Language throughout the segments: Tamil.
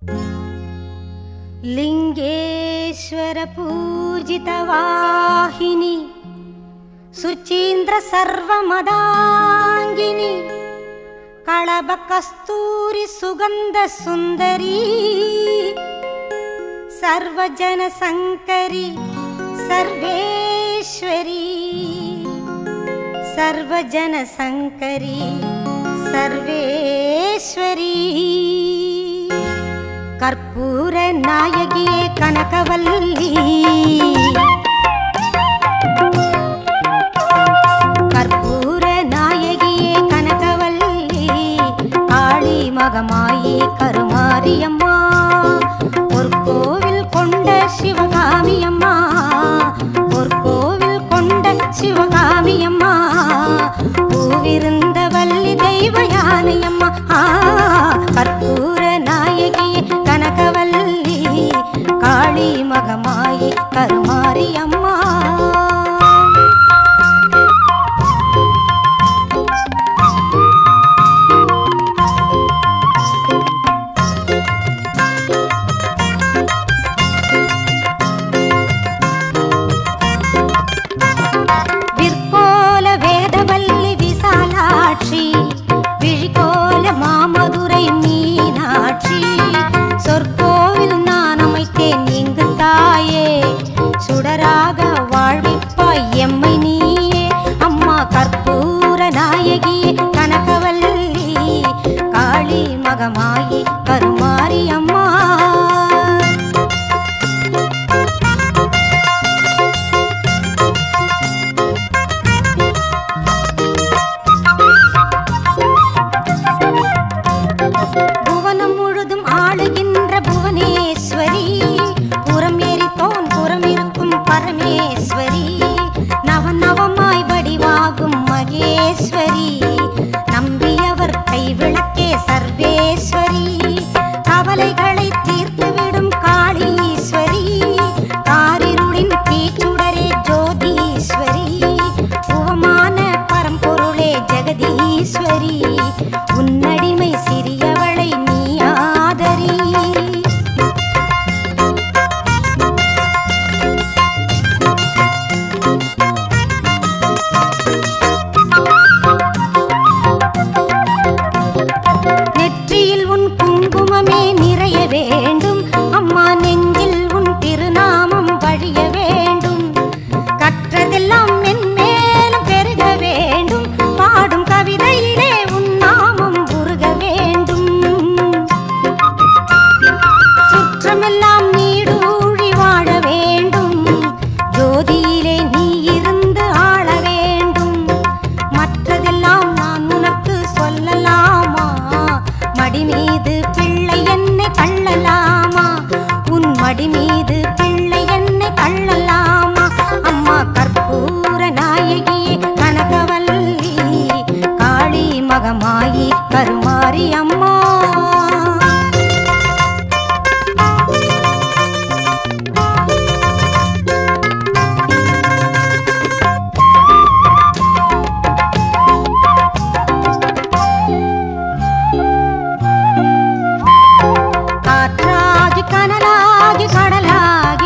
लिङ्गेश्वरपूजितवाहिनि सुचीन्द्रसर्वमदाङ्गिनि कळबकस्तूरिसुगन्धसुन्दरी सर्वजनसङ्करि सर्वेश्वरी सर्वजनसङ्करि सर्वेश्वरी கற்பூர நாயகியே கனகவல்லி கற்பூர நாயகியே கனகவல்லி காளி மகமாயி கருமாரியம்மா ஒரு கோவில் கொண்ட சிவகாமியம்மா ஒரு கோவில் கொண்ட சிவகாமியம்மா பூவிருந்த வள்ளி தெய்வ யானையம்மா ஆ, கற்பூர நாயகியே கனகவல்லி காளி மகமாயி கருமாரியம்மா விற்கோல வேதவல்லி விசாலாட்சி விழிகோல மாமதுரை மீனாட்சி சொற்கோவில் நான் அமைத்தேன் இங்கு தாயே சுடராக வாழ்விப்பாய் எம்மை நீயே அம்மா கற்பூர நாயகியே கனகவல்லி காளி மகமாயி கருமாரி அம்மா புவனம் முழுதும் ஆளுகின்ற புவனேஸ்வரி புறம் எரித்தோன் புறம் இருக்கும் பரமேஸ்வரி நவ நவமாய் வடிவாகும் மகேஸ்வரி நம்பியவர் கைவிளக்கே சர்வேஸ்வரி கவலைகளை தீர்த்துவிடும் காளீஸ்வரி காரிருளின் தீச்சுடரே ஜோதீஸ்வரி உவமான பரம்பொருளே ஜெகதீஸ்வரி உன்னடிமை சிறியவளை நீ ஆதரி நெற்றியில் உன் குங்குமமே நிறைய வேண்டும் அம்மா நெஞ்சில் உன் திருநாமம் வழிய வேண்டும் கற்றதெல்லாம் மென்மேலும் பெருக வேண்டும் பாடும் கவிதையிலே உன் நாமம் உருக வேண்டும் சுற்றமெல்லாம் நீடூழி வாழ வேண்டும் ஜோதியிலே நீ இருந்து ஆள வேண்டும் மற்றதெல்லாம் நான் உனக்கு சொல்லலாமா மடி மீது பிள்ளை என்னை தள்ளலாமா உன் மடி மீது பிள்ளை என்னை தள்ளலாமா அம்மா கற்பூர நாயகியே கனகவல்லி காளி மகமாயி கருமாரி அம்மா காற்றாகி கனலாகி கடலாகி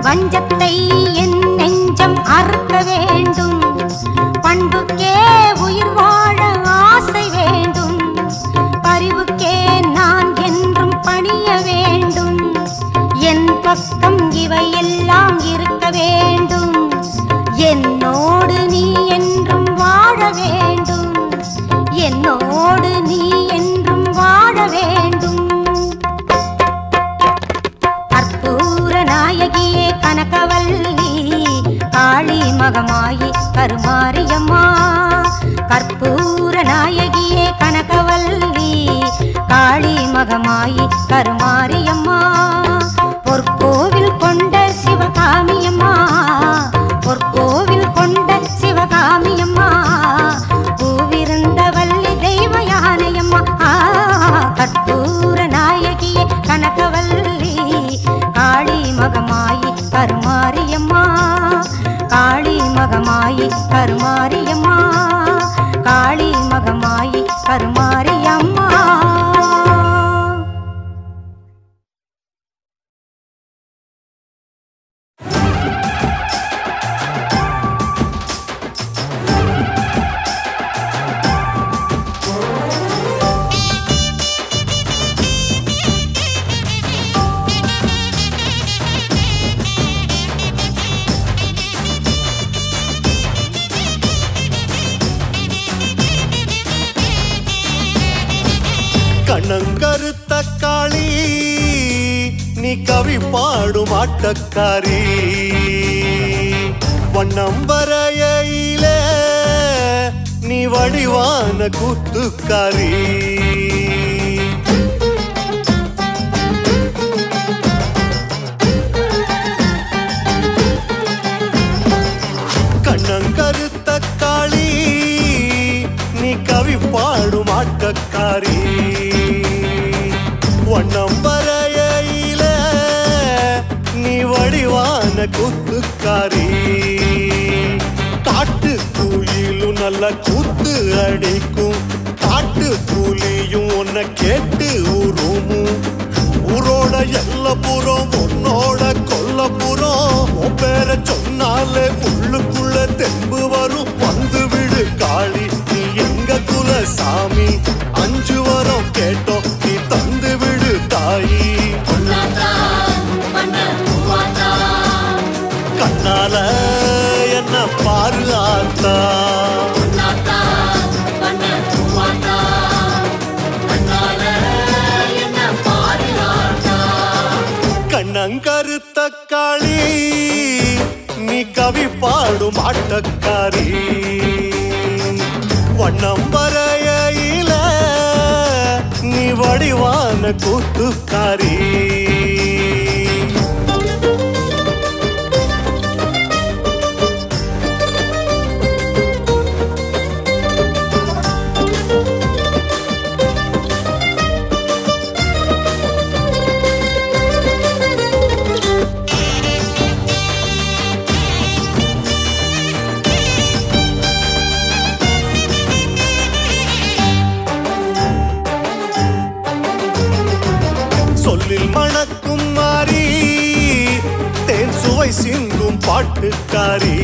வஞ்சத்தை என் நெஞ்சம் அறுக்க வேண்டும் பண்புக்கே உயிர் வாழ ஆசை வேண்டும் பரிவுக்கே நான் என்றும் பணிய வேண்டும் என் பக்கம் இவையெல்லாம் இருக்க வேண்டும் என்னோடு நீ என்றும் வாழ வேண்டும் என்னோடு நீ என்றும் வாழ வேண்டும் கற்பூர நாயகியே கனகவல்லி காளி மகமாயி கருமாரியம்மா கற்பூர நாயகியே கனகவல்லி காளி மகமாயி கருமாரியம்மா பொற்கோவில் கொண்ட சிவகாமியம்மா பொற்கோவில் கொண்ட சிவகாமியம்மா பூவிருந்த வள்ளி தெய்வ யானையம்மா ஆ, கற்பூர நாயகியே கனகவல்லி காளி மகமாயி கருமாரியம்மா காளி மகமாயி கருமாரியம்மா காளி மகமாயி கருமாரியம்மா கண்ணங்கருத்த காளி நீ கவி பாடும் ஆட்டக்காரி வண்ணம் வரையிலே நீ வடிவான கூத்துக்காரி கண்ணங்கருத்த காளி நீ கவி பாடும் ஆட்டக்காரி வண்ணம் வரையில நீ வடிவான குத்துக்காரி காட்டு குயிலும் நல்ல கூத்து அடிக்கும் காட்டு புலியும் உன்னை கேட்டு உருமும் ஊரோட எல்லப்புறம் உன்னோட கொல்லப்புறம் உன் பேரை சொன்னாலே உள்ளுக்குள்ள தெம்பு வரும் வந்து விடு காளி நீ எங்க குல சாமி அஞ்சு வரம் கேட்டோம் நீ தந்து விடு தாயி கண்ணால என்ன பாரு ஆத்தா கண்ணங்கருத்த காளி நீ கவி பாடும் ஆட்டக்காரி வண்ணம் வரையில நீ வடிவான கூத்துக்காரி சொல்லில் மணக்கும் மாறி தேன் சுவை சிந்தும் பாட்டுக்காரி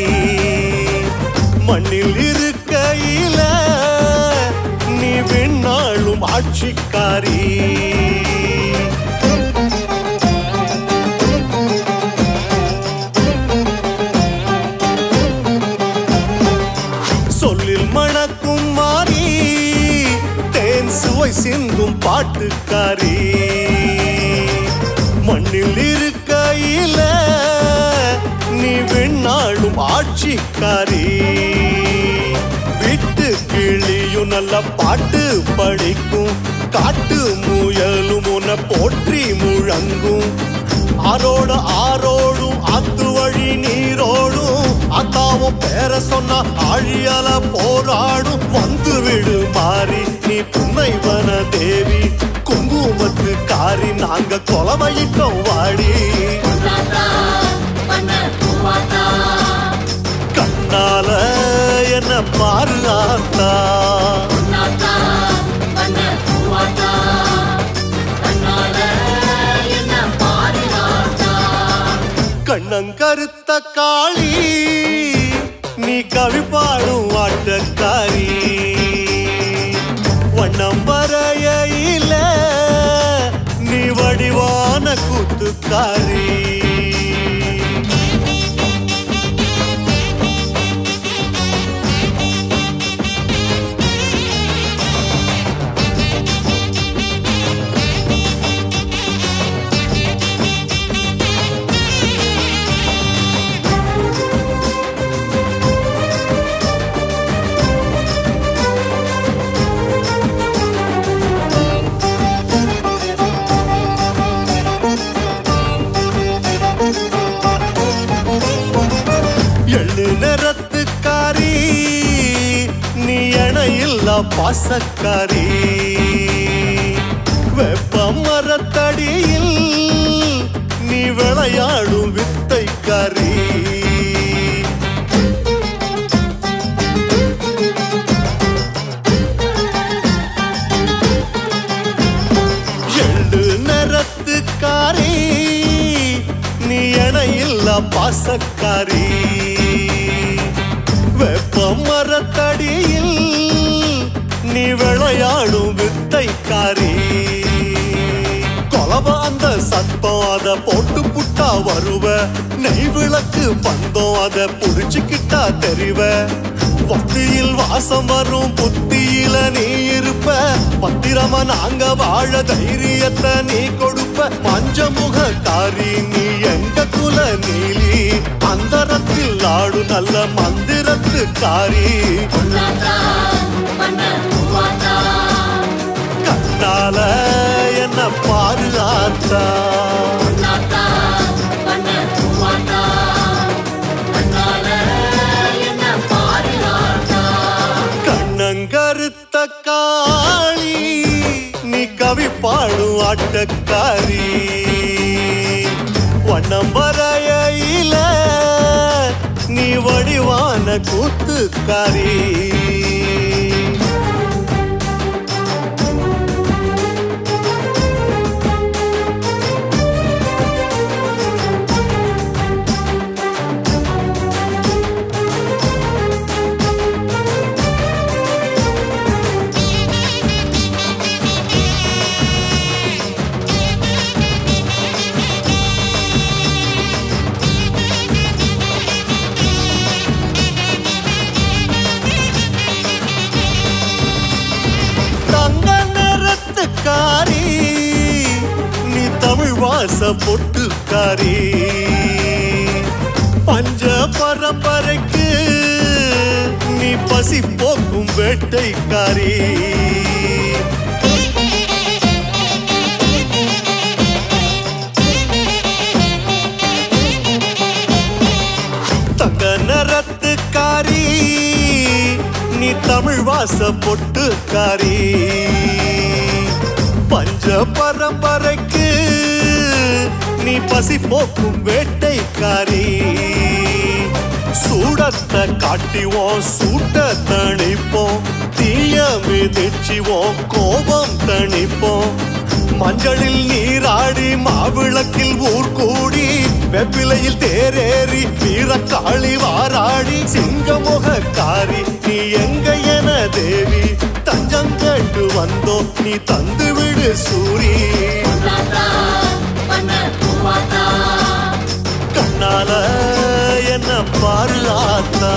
மண்ணில் இருக்கையில நீ விண்ணாளும் ஆட்சிக்காரி சொல்லில் மணக்கும் மாறி தேன் சுவை சிந்தும் பாட்டுக்காரி மண்ணில் இருக்கையில நீ விண்ணாளும் ஆட்சிக்காரி விட்டு கிளியும் நல்ல பாட்டு படிக்கும் காட்டு முயலும் உன்னை போற்றி முழங்கும் ஆரோட ஆரோடும் ஆத்து வழி நீரோடும் அத்தாவும் பேர சொன்னா ஆழியால போராடும் வந்து விடு மாறி நீ புன்னைவன தேவி குங்குமத்து காரி நாங்க கொலவையிட்டோம் வாடி கண்ணால என்ன பாரு ஆத்தா கண்ணங்கருத்த காளி நீ கவி பாடும் ஆட்டக்காரி வண்ணம் வரையில நீ வடிவான கூத்துக்காரி எள்ளு நிறத்துக்காரி நீ இணையில்ல பாசக்காரி வெப்ப மரத்தடியில் நீ விளையாடும் வித்தைக்காரி எள்ளு நிறத்துக்காரி நீ இணையில்ல பாசக்காரி வெப்ப மரத்தடியில் நீ விளையாடும் வித்தைக்காரி கொலவ அந்த சத்தம் அத போட்டு புட்டா வருவ நெய் விளக்கு பந்தம் அத புடிச்சுக்கிட்டா தெரிவ பக்தியில் வாசம் வரும் புத்தியில நீ இருப்ப பத்திரமா நாங்க வாழ தைரியத்தை நீ கொடுப்ப பஞ்சமுக காரி நீ எங்க குல நீலி அந்தரத்தில் ஆடு நல்ல மந்திரத்து காரி கண்ணால என்ன பாரு ஆத்தா கண்ணங்கருத்த காளி நீ கவி பாடும் ஆட்டக்காரி வண்ணம் வரையில நீ வடிவான கூத்துக்காரி தங்க நிறத்துக்காரி நீ தமிழ் வாச பொட்டுக்காரி பஞ்ச பரம்பரைக்கு நீ பசி போக்கும் வேட்டைக்காரி தங்க நிறத்துக்காரி நீ தமிழ் வாச பொட்டுக்காரி பஞ்ச பரம்பரைக்கு நீ பசி போக்கும் வேட்டைக்காரி சூடத்தை காட்டிவோம் சூட்ட தணிப்போம் தீய மிதிச்சுவோம் கோபம் தணிப்போம் மஞ்சளில் நீராடி மாவிளக்கில் ஊர் கூடி வெப்பிலையில் தேரேறி வீரக்காளி வாராடி சிங்கமுகக்காரி நீ எங்க என தேவி தஞ்சம் கேட்டு வந்தோ நீ தந்து விடு சூரி கண்ணால என்ன பாரு ஆத்தா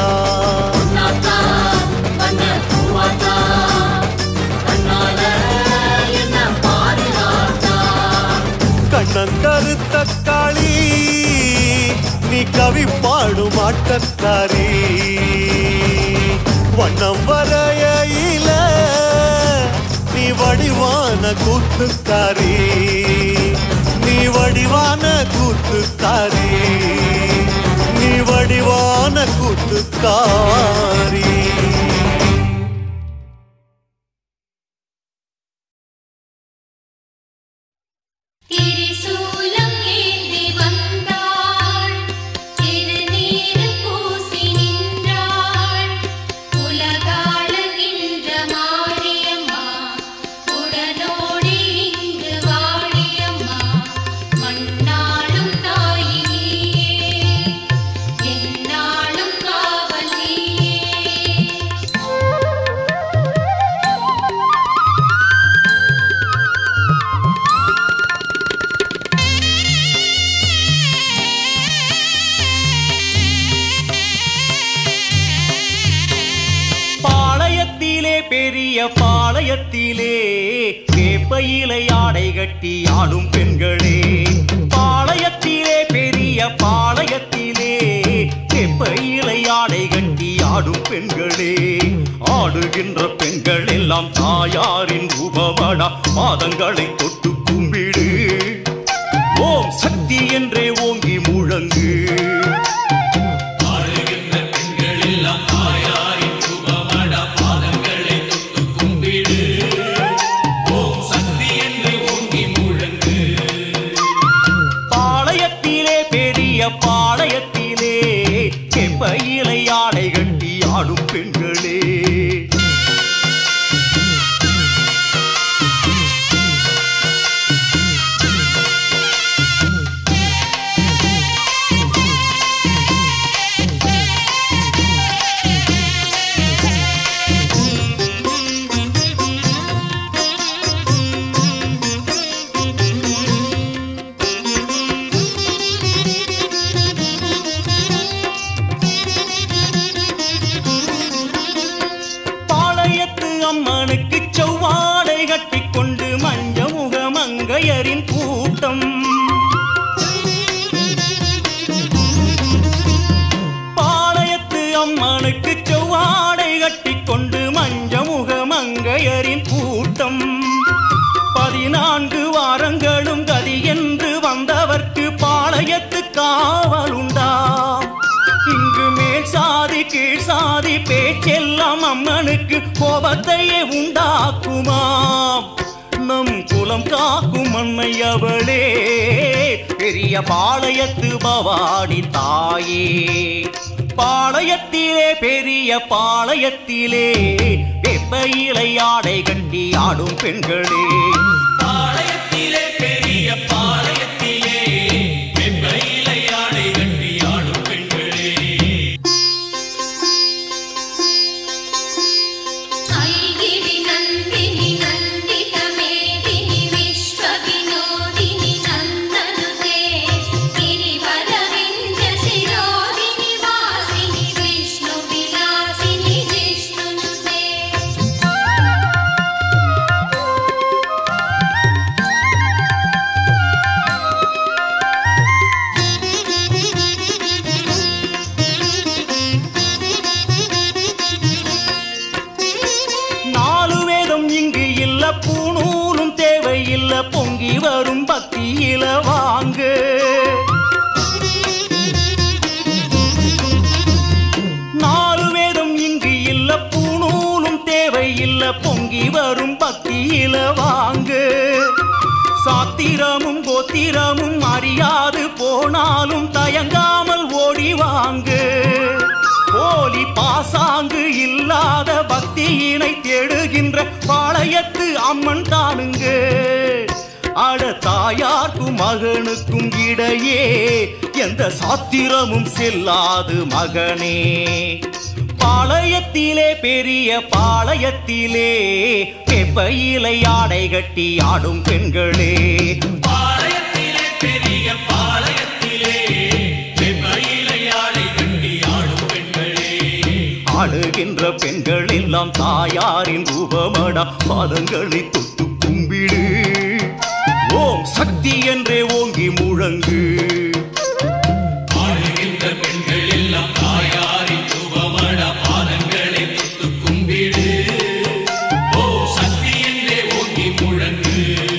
கண்ணன் கருத்த காளி நீ கவி பாடும் ஆட்டக்காரி வண்ணம் வரையில நீ வடிவான கூத்துக்காரி நீ வடிவான கூத்துக்காரி நீ வடிவான கூத்துக்காரி திரிசூலம் ஏந்தி வந்தாள் திருநீறு பூசி நின்றாள் உலகாளுகின்ற மாரியம்மா உடனோடி இங்கு வாழியம்மா மண்ணாளும் தாயினியே பெரிய பாளையத்திலே வேப்பையிலை ஆடை கட்டி ஆடும் பெண்களே பாளையத்திலே பெரிய பாளையத்திலே வேப்பையிலை ஆடை கட்டி ஆடும் பெண்களே ஆடுகின்ற பெண்கள் எல்லாம் தாயாரின் ரூபமடா பாதங்களை தொட்டு கும்பிடு ஓம் சக்தி என்றே ஓங்கி முழங்கு பாளையத்திலே பெரிய பாளையத்திலே செப்பையிலை ஆடை கட்டி ஆடும் பெண்களே பாளையத்து அம்மனுக்கு செவ்வாடை கட்டிக்கொண்டு மஞ்ச முகமங்கையரின் கூட்டம் பாளையத்து அம்மனுக்கு செவ்வாடை கட்டிக்கொண்டு மஞ்ச முகமங்கையரின் கூட்டம் பதினான்கு வாரங்களும் கதி என்று வந்தவர்க்கு பாளையத்து காவல் உண்டாம் இங்கு மேல் சாதி கீழ் சாதி பேச்செல்லாம் அம்மனுக்கு கோபத்தையே உண்டாக்குமாம் நம் குலம் காக்கும் அன்னை அவளே பெரிய பாளையத்து பவானி தாயே பாளையத்திலே பெரிய பாளையத்திலே வெப்பையிலை ஆடை கட்டி ஆடும் பெண்களே பாளையத்திலே பெரிய பாளையத்திலே வெப்பையிலை ஆடை கட்டி ஆடும் பெண்களே ऐगिरि नन्दिनि नन्दितमेदिनि विश्वविनोदिनि नन्दनुते गिरिवरविन्द्यशिरोदिनि वासिनि विष्णुविलासिनि जिष्णुनुते நாலு வேதம் இங்கு இல்ல பூணூலும் தேவையில்ல பொங்கி வரும் பக்தியில வாங்க நாலு வேதம் இங்கு இல்ல பூணூலும் தேவையில்ல பொங்கி வரும் பக்தியில வாங்க சாத்திரமும் கோத்திரமும் அறியாது போனாலும் தயங்காமல் ஓடி வாங்க போலி பாசாங்கு இல்லாத பக்தியினை தேடுகின்ற பாளையத்து அம்மன் தானுங்க அட தாயார்க்கும் மகனுக்கும் இடையே எந்த சாத்திரமும் செல்லாது மகனே பாளையத்திலே பெரிய பாளையத்திலே வெப்பையிலை ஆடை கட்டி ஆடும் பெண்களே பாளையத்திலே பெரிய பாளையத்திலே வெப்பையிலை ஆடை கட்டி ஆடும் பெண்களே ஆடுகின்ற பெண்கள் எல்லாம் தாயாரின் ரூபமடா பாதங்களை தொட்டு கும்பிடு ஓம் சக்தி என்றே ஓங்கி முழங்கு ஆடுகின்ற பெண்கள் எல்லாம் தாயாரின் ரூபமட பாதங்களை தொட்டு கும்பிடு ஓ சக்தி என்றே ஓங்கி முழங்கு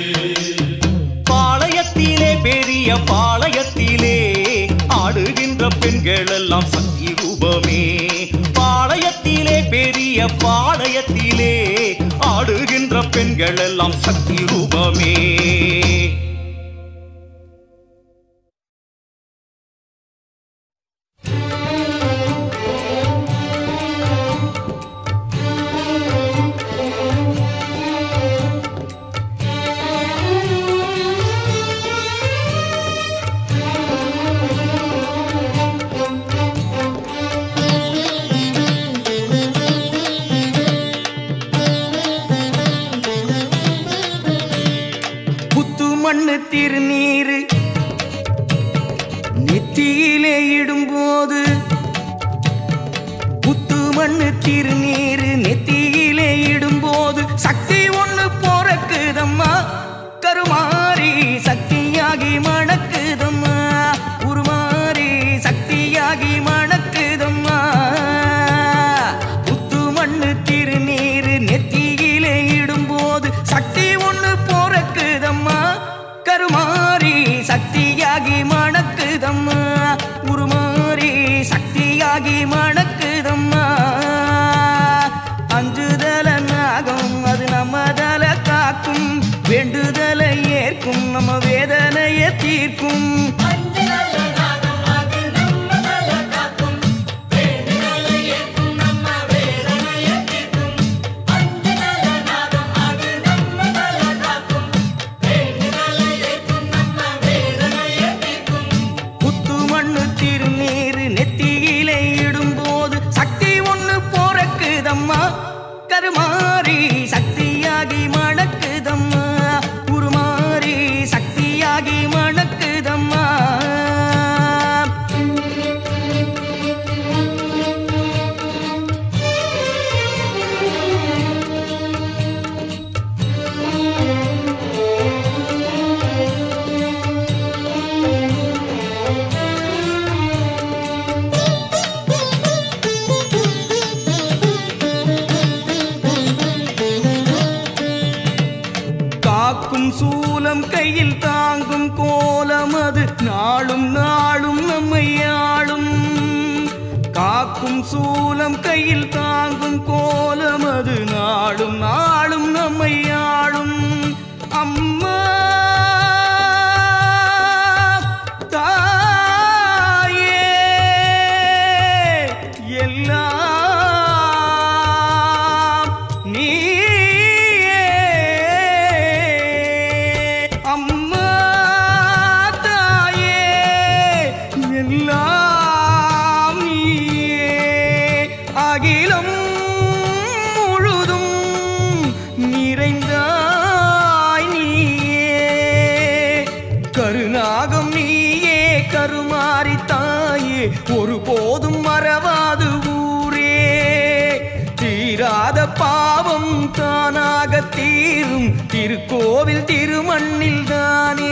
பாளையத்திலே பெரிய பாளையத்திலே ஆடுகின்ற பெண்கள் எல்லாம் சக்தி ரூபமே பாளையத்திலே பெரிய பாளையத்திலே ஆடுகின்ற பெண்கள் எல்லாம் சக்தி ரூபமே புத்து மண்ணு திருநீரு நெத்தியிலே இடும்போது புத்து மண்ணு திருநீரு நெத்தியிலே இடும்போது சக்தி ஒண்ணு போறக்குதம்மா கருமாரி சக்தியாகி மணக்குதம்மா உருமாறி சக்தியாகி மணக்குதம்மா புத்து மண்ணு திருநீர் நெத்தியிலே இடும்போது சக்தி ஒண்ணு போறக்குதம்மா கருமாரி சக்தியாகி மணக்குதம்மா உருமாறி சக்தியாகி மணக்குதம்மா அஞ்சுதல நாகம் அது நம்ம தல காக்கும் வேண்டுதலை ஏற்கும் நம்ம வேதனையை தீர்க்கும் புத்து மண்ணு திருநீர் நெத்தியிலே இடும்போது சக்தி ஒண்ணு போறக்குதம்மா கருமாறி சக்தியாகி மணக்குதம்மா உருமாறி சக்தியாகி மணக்குதம்மா காக்கும் சூலம் கையில் தாங்கும் கோலம் அது நாளும் நாளும் நம்மை ஆளும் காக்கும் சூலம் கையில் தாங்கும் கோலம் அது நாளும் நாளும் நம்மை ஆளும் அம்மா தாயே எல்லாம் நீயே அம்மா தாயே எல்லாம் நீயே அகிலம் முழுதும் நிறைந்தாய் நீயே கருநாகம் நீயே கருமாறி தாயே ஒருபோதும் மறவாது ஊரே தீராத பாவம் தானாக தீரும் திருக்கோவில் திருமண்ணில் தானே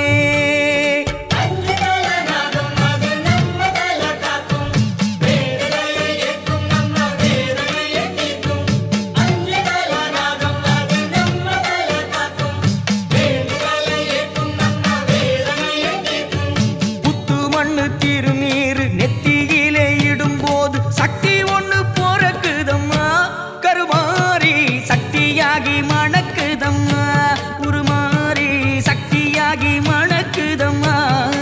புத்து மண்ணு திருநீர் நெத்தியிலே இடும்போது சக்தி ஒண்ணு போறக்குதம்மா கருமாறி சக்தியாகி மணக்குதம்மா உருமாறி சக்தியாகி மணக்குதம்மா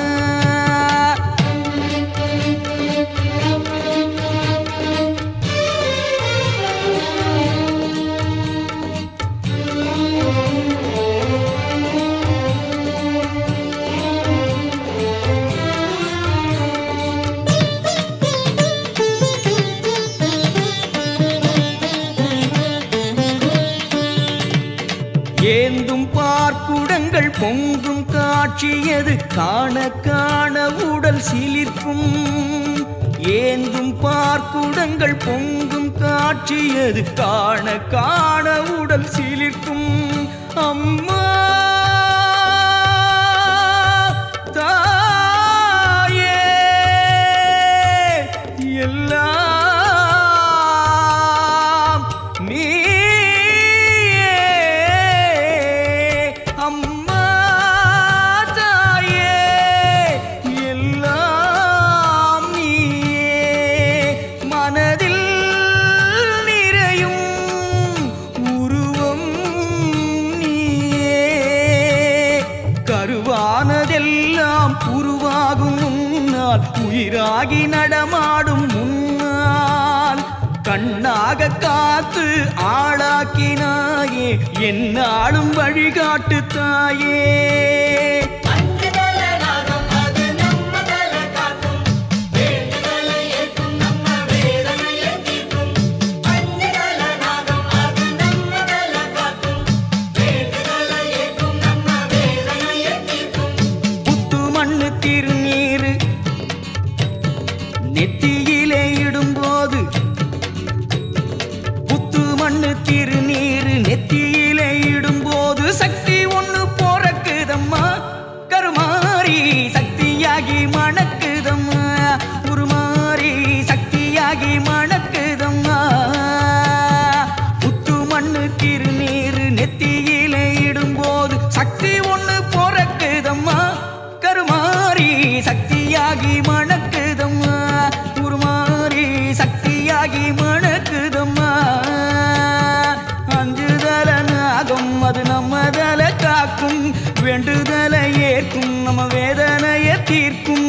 ஏந்தும் பார்க்குடங்கள் பொங்கும் காட்சியது காண காண உடல் சிலிர்க்கும் ஏந்தும் பார்க்குடங்கள் பொங்கும் காட்சியது காண காண உடல் சிலிர்க்கும் அம்மா தாயே எல்லாம் நீயே அம்மா தாயே எல்லாம் நீயே மனதில் நிறையும் உருவம் நீயே கருவானதெல்லாம் உருவாகும் முன்னால் உயிராகி நடமாடும் முன்னால் கண்ணாக காத்து ஆளாக்கினாயே என்னாலும் வழிகாட்டு தாயே புத்து மண்ணு திருநீரு நெத்தியிலே இடும்போது புத்து மண்ணு திருநீரு நெத்தியிலே சக்தியாகி மணக்குதம்மா புத்து மண்ணு திருநீர் நெத்தியிலே இடும்போது சக்தி ஒண்ணு பிறக்குதம்மா கருமாரி சக்தியாகி மணக்குதம்மா உருமாறி சக்தியாகி மணக்குதம்மா அஞ்சுதல நாகம் அது நம்ம தல காக்கும் வேண்டுதல ஏற்கும் நம்ம வேதனைய தீர்க்கும்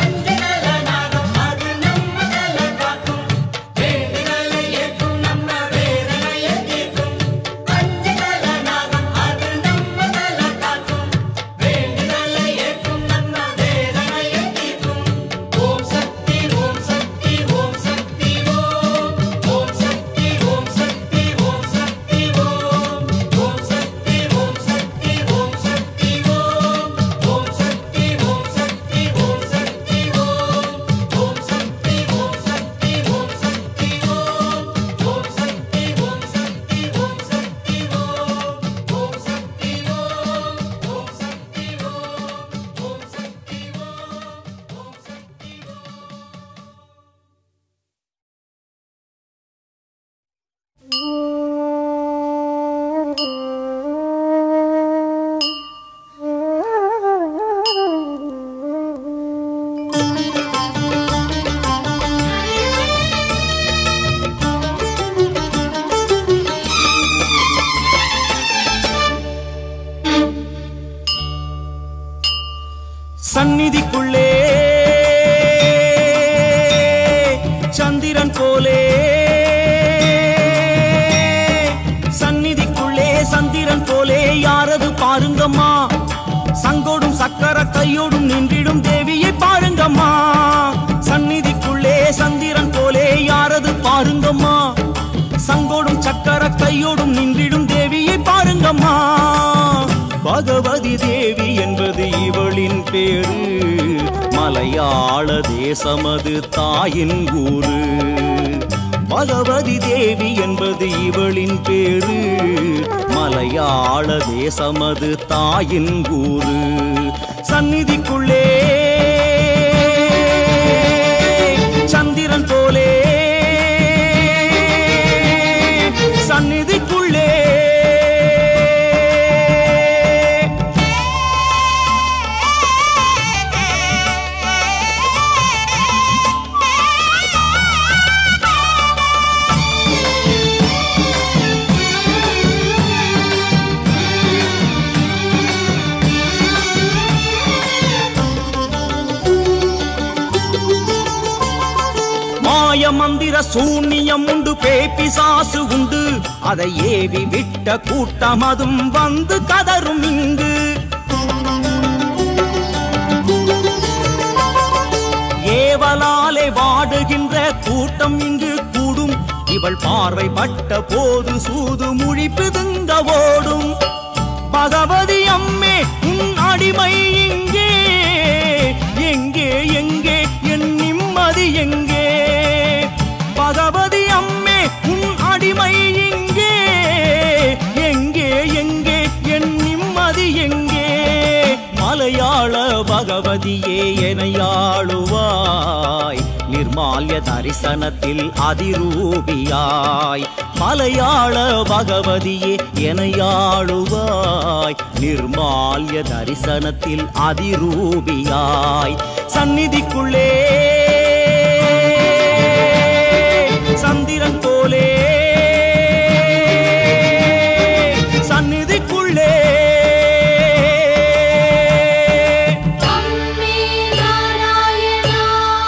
சந்நிதிக்குள்ளே சந்திரன் போலே சந்நிதிக்குள்ளே சந்திரன் போலே யாரது பாருங்கம்மா சங்கோடும் சக்கர கையோடும் நின்றிடும் தேவியை பாருங்கம்மா சந்நிதிக்குள்ளே சந்திரன் போலே யாரது பாருங்கம்மா சங்கோடும் சக்கர கையோடும் நின்றிடும் தேவியை பாருங்கம்மா பகவதி தேவி என்பது இவளின் பேரு மலையாள தேசமது தாயின் ஊரு பகவதி தேவி என்பது இவளின் பேரு மலையாள தேசமது தாயின் ஊரு சந்நிதிக்குள்ளே சந்திரன் போலே சந்நிதிக்குள்ளே மாய மந்திர சூன்யம் உண்டு பேப்பிசாசு உண்டு அதை ஏவி விட்ட கூட்டம் அதும் வந்து கதரும் இங்கு ஏவலாலே வாடுகின்ற கூட்டம் இங்கு கூடும் இவள் பார்வை பட்ட போது சூது முழி பிதுங்க ஓடும் பகவதி அம்மே உன் அடிமை இங்கே எங்கே எங்கே என் நிம்மதி எங்கே பகவதி அம்மே உன் அடிமை இங்கே எங்கே எங்கே என் நிம்மதி எங்கே மலையாள பகவதியே எனையாளுவாய் நிர்மால்ய தரிசனத்தில் அதிரூபியாய் மலையாள பகவதியே எனையாளுவாய் நிர்மால்ய தரிசனத்தில் அதிரூபியாய் சந்நிதிக்குள்ளே சந்திரன் போலே சந்நிதிக்குள்ளே அம்மே நாராயணா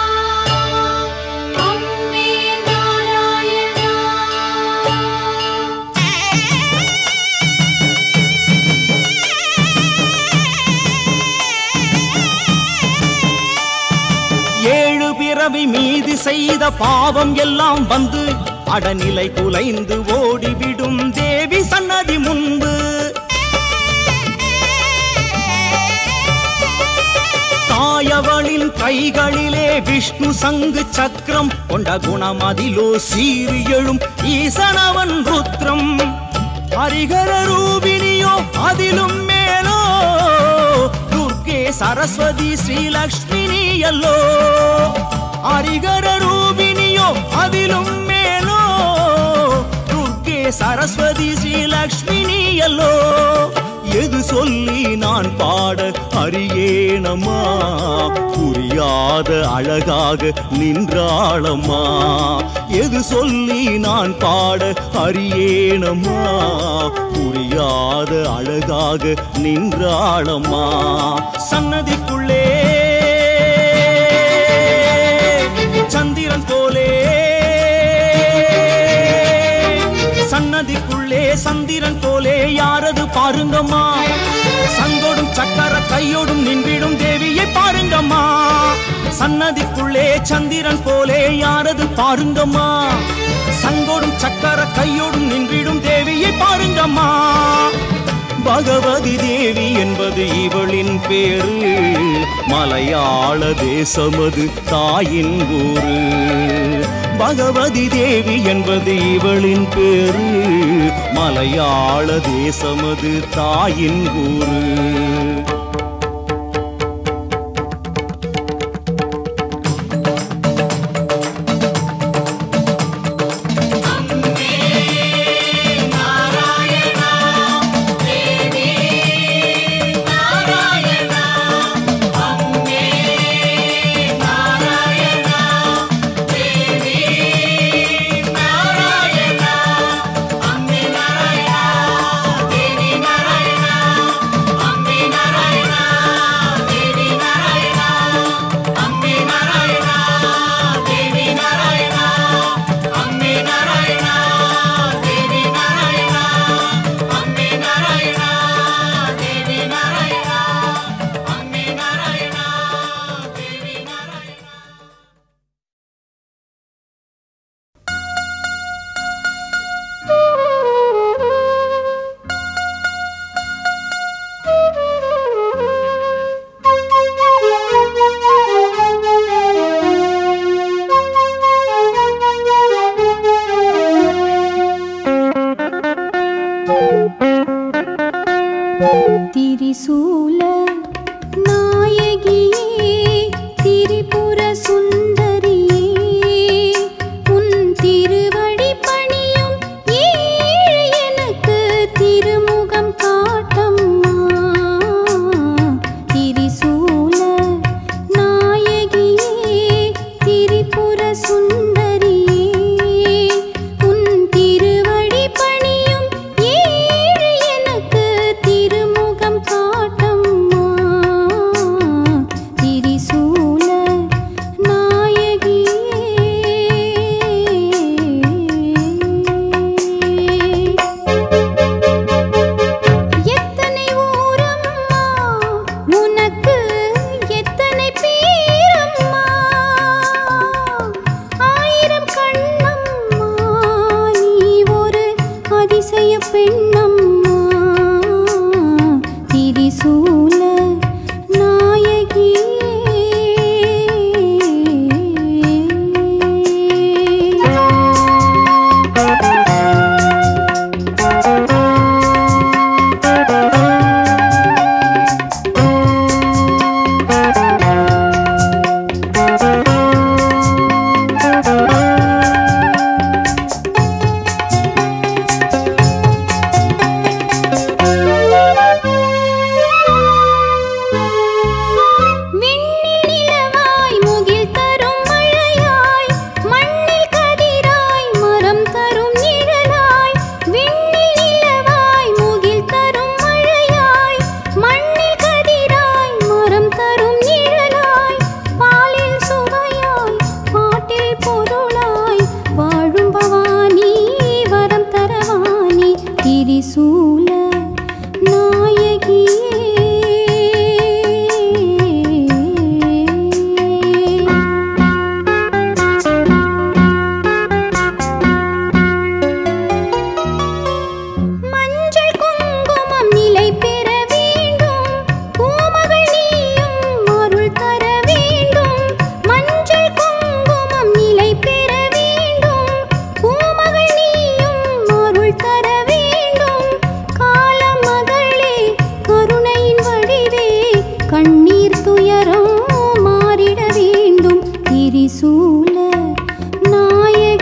அம்மே நாராயணா ஏழு பிறவி மீது செய்த பாவம் எல்லாம் வந்து அடநிலை குலைந்து ஓடிவிடும் தேவி சன்னதி முன்பு தாயவளின் கைகளிலே விஷ்ணு சங்கு சக்கரம் கொண்ட குணமதிலோ சீறு எழும் ஈசனவன் ருத்ரம் ஹரிகர ரூபினியோ அதிலும் மேலோ துர்க்கே சரஸ்வதி ஸ்ரீலக்ஷ்மினி அல்லோ ஹரிகர ரூபினியோ நீயோ அதிலும் மேலோ துர்க்கே சரஸ்வதி ஸ்ரீலக்ஷ்மி நீயல்லோ எது சொல்லி நான் பாட அறியேனம்மா புரியாத அழகாக நின்றாளம்மா எது சொல்லி நான் பாட அறியேனம்மா புரியாத அழகாக நின்றாளம்மா சன்னதிக்குள்ளே சந்திரன் போலே சன்னதிக்குள்ளே சந்திரன் போலே யாரது பாருங்கம்மா சங்கோடும் சக்கர கையோடும் நின்றிடும் தேவியை பாருங்கம்மா சன்னதிக்குள்ளே சந்திரன் போலே யாரது பாருங்கம்மா சங்கோடும் சக்கர கையோடும் நின்றிடும் தேவியை பாருங்கம்மா பகவதி தேவி என்பது இவளின் பேரு மலையாள தேசமது தாயின் ஊரு பகவதி தேவி என்பது இவளின் பேரு மலையாள தேசமது தாயின் ஊரு திரிசூல நாயகியே திரிபுர சுந்தரியே உன் திருவடி பணியும் ஏழு எனக்கு திருமுகம் காட்டம்மா திரிசூல நாயகியே திரிபுர சுந்தரியே உன் திருவடி பணியும் ஏழு எனக்கு திருமுகம் காட்டம்மா திரிசூல நாயகியே எத்தனை ஊரம்மா உனக்கு எத்தனை பேரம்மா ஆயிரம் கண்ணம்மா நீ ஒரு அதிசய பெண்ணம்மா திரிசூல நாயகியே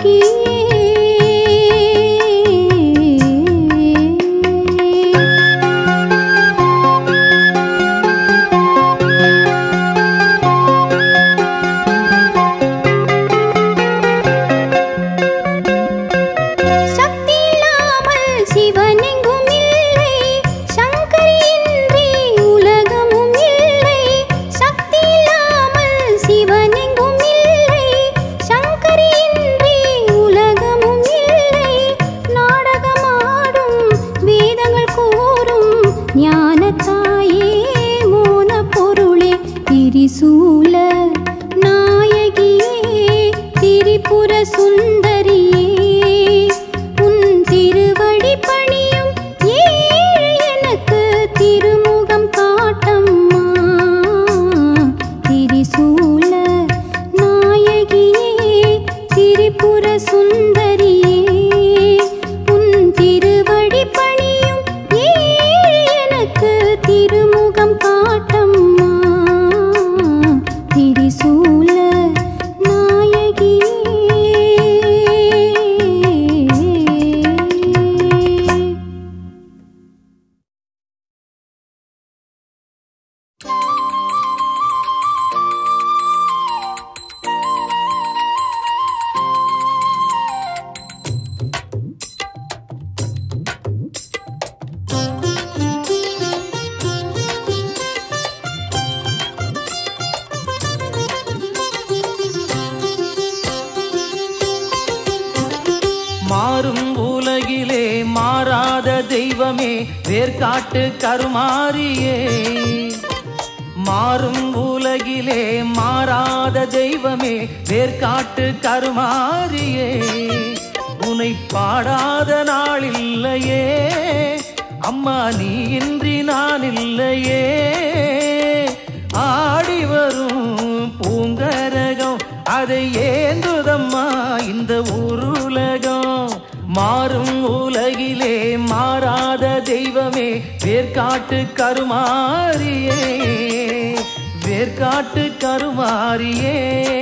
சக்தி இல்லாமல் சிவனெங்கும் இல்லை சங்கரியின்றி உலகமும் இல்லை சக்தி இல்லாமல் சிவனெங்கும் இல்லை சங்கரியின்றி உலகமும் இல்லை நாடகமாடும் வேதங்கள் கூறும் ஞானத்தாயே மோன பொருளே திரிசூல நாயகியே திரிபுர சுந்தரியே உன் திருவடி பணியும் ஏழு எனக்கு திருமுகம் காட்டம்மா திரிசூல நாயகியே திரிபுர சுந்தரியே உன் திருவடி பணியும் ஏழு எனக்கு திருமுகம் காட்டம்மா திரிசூல நாயகியே மாறும் உலகிலே மாறாத தெய்வமே வேர்காட்டு கருமாரியே மாறும் உலகிலே மாறாத தெய்வமே வேர்காட்டு கருமாரியே உனை பாடாத நாள் இல்லையே அம்மா நீ இன்றி நான் இல்லையே ஆடி வரும் பூங்கரகம் அதை ஏந்துதம்மா இந்த ஊருலகம் மாறும் உலகிலே மாறாத தெய்வமே வேர்காட்டு கருமாரியே வேர்காட்டு கருமாரியே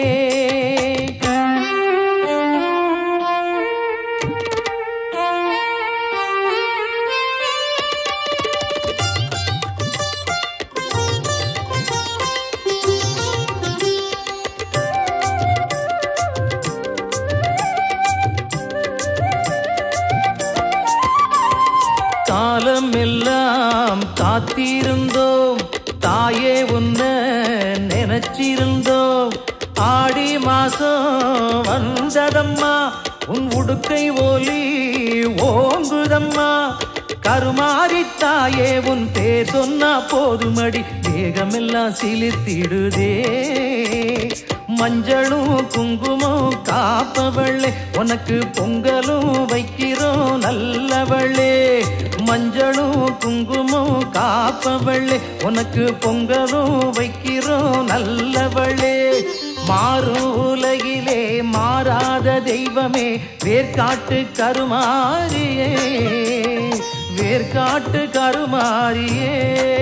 காலம் எல்லாம் காத்திருந்தோம் தாயே உன்ன நினைச்சிருந்தோம் ஆடி மாசம் வந்ததம்மா உன் உடுக்கை ஒலி ஓங்குதம்மா கருமாரி தாயே உன் பேர் சொன்னா போதுமடி வேகமெல்லாம் சிலிர்த்திடுதே மஞ்சளும் குங்குமம் காப்பவளே உனக்கு பொங்கலும் வைக்கிறோம் நல்லவளே மஞ்சளும் குங்குமம் காப்பவளே உனக்கு பொங்கலும் வைக்கிறோம் நல்லவளே மாறும் உலகிலே மாறாத தெய்வமே வேர்காட்டு கருமாரியே வேர்காட்டு கருமாரியே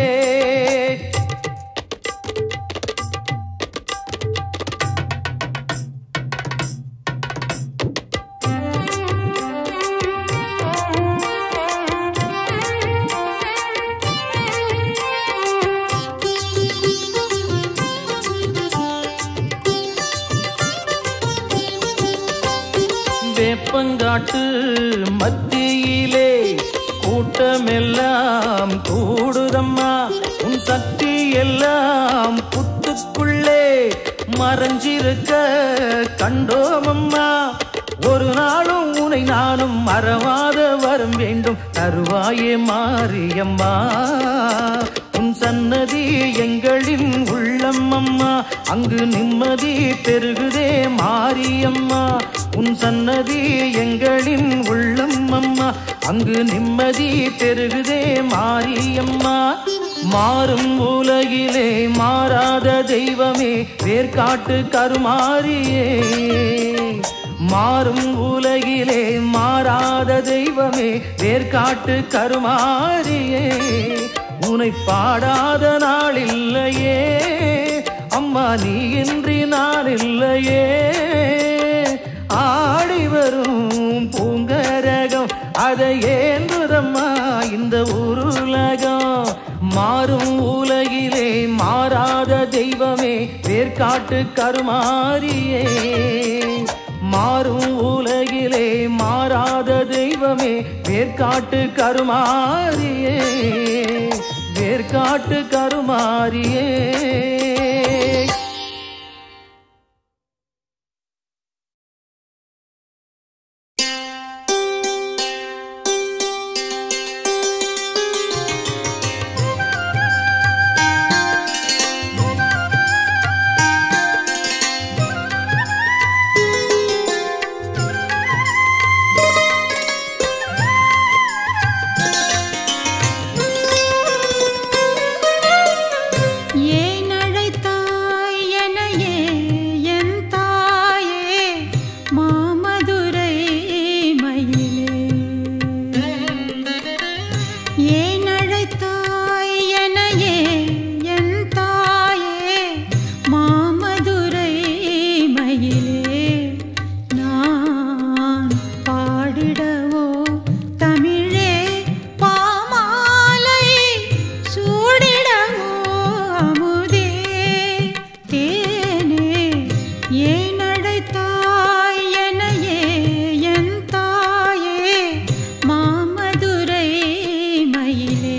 வேப்பங்காட்டு மத்தியிலே கூட்டமெல்லாம் கூடுதம்மா உன் சக்தி எல்லாம் புத்துக்குள்ளே மறைஞ்சிருக்க கண்டோமம்மா ஒரு நாளும் உனை நானும் மறவாத வரம் வேண்டும் தருவாயே மாரியம்மா உன் சன்னதி எங்களின் உள்ளம் அம்மா அங்கு நிம்மதி பெருகுதே மாரியம்மா உன் சன்னதி எங்களின் உள்ளம் அம்மா அங்கு நிம்மதி பெருகுதே மாரியம்மா மாறும் உலகிலே மாறாத தெய்வமே வேர்காட்டு கருமாரியே மாறும் உலகிலே மாறாத தெய்வமே வேர்காட்டு கருமாரியே உனை பாடாத நாள் இல்லையே அம்மா நீ இன்றி நான் இல்லையே ஆடி வரும் பூங்கரகம் அதை ஏந்துதம்மா இந்த உருலகம் மாறும் உலகிலே மாறாத தெய்வமே வேர்க்காட்டு கருமாரியே மாறும் உலகிலே மாறாத தெய்வமே வேர்க்காட்டு கருமாரியே வேர்க்காட்டு கருமாரியே ஏன் அழைத்தாய் எனையே என் தாயே மாமதுரை மயிலே ஏன் அழைத்தாய் எனையே என் தாயே மாமதுரை மயிலே நான் பாடிடவோ தமிழே பாமாலை சூடிடவோ அமுதே தேனே ஏன் அழைத்தாய் எனையே என் தாயே மாமதுரை மயிலே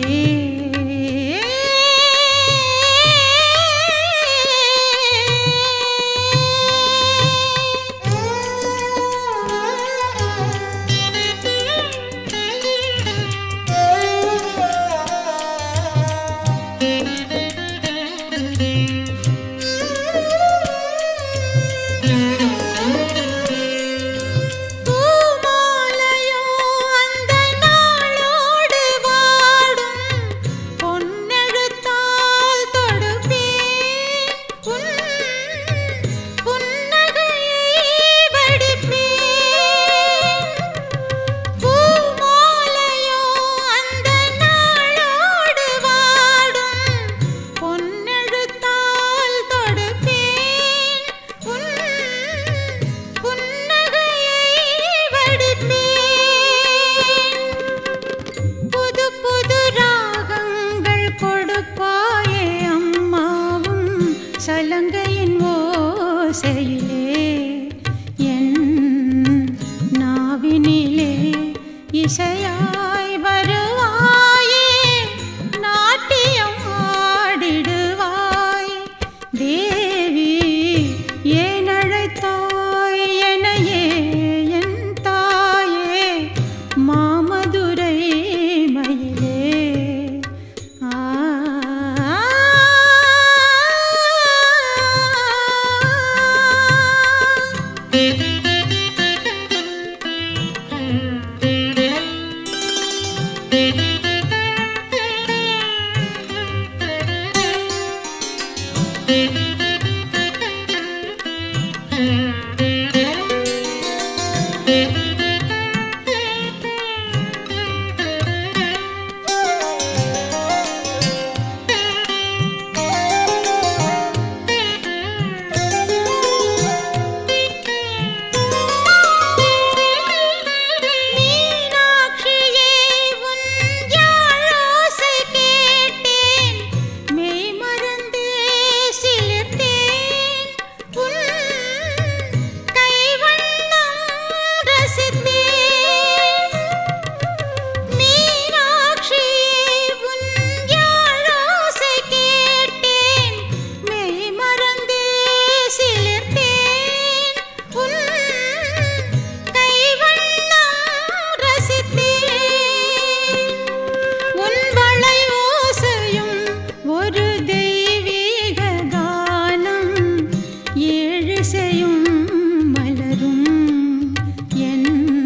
பூமாலையோ அந்த நாளோடு வாடும் பொன்னெழுத்தால் தொடுப்பேன் உன் புன்னகையை வடிப்பேன் பூமாலையோ அந்த நாளோடு வாடும் பொன்னெழுத்தால் தொடுப்பேன் உன் புன்னகையை வடிப்பேன் புது புது ராகங்கள் கொடுப்பாயே அம்மாவும் சலங்கையின் ஓசையிலே என் நாவினிலே இசையாய் வருவாயே நாட்டியம் ஆடிடுவாய் தேவி ஏன் அழைத்தாய் எனையே என் தாயே மாமதுரை மயிலே ஆ மீனாட்சியே உன் யாழோசை கேட்டேன் மெய் மறந்தே சிலிர்த்தேன் உன் கைவண்ணம் ரசித்தேன் மீனாட்சியே உன் யாழோசை கேட்டேன் மெய் மறந்தே சிலிர்த்தேன் உன் கைவண்ணம் ரசித்தேன் உன் வளை ஓசையும் ஒரு தெய்வீக கானம் ஏழிசையும் மலரும் என்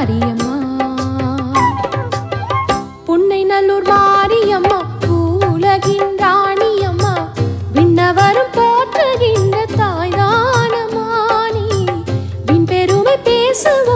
மாரியம்மா புன்னை நல்லூர் மாரியம்மா பூலகின் ராணியம்மா விண்ணவரும் போற்றுகின்ற தாய்தானம்மா நீ விண் பெருமை பேசுவோம்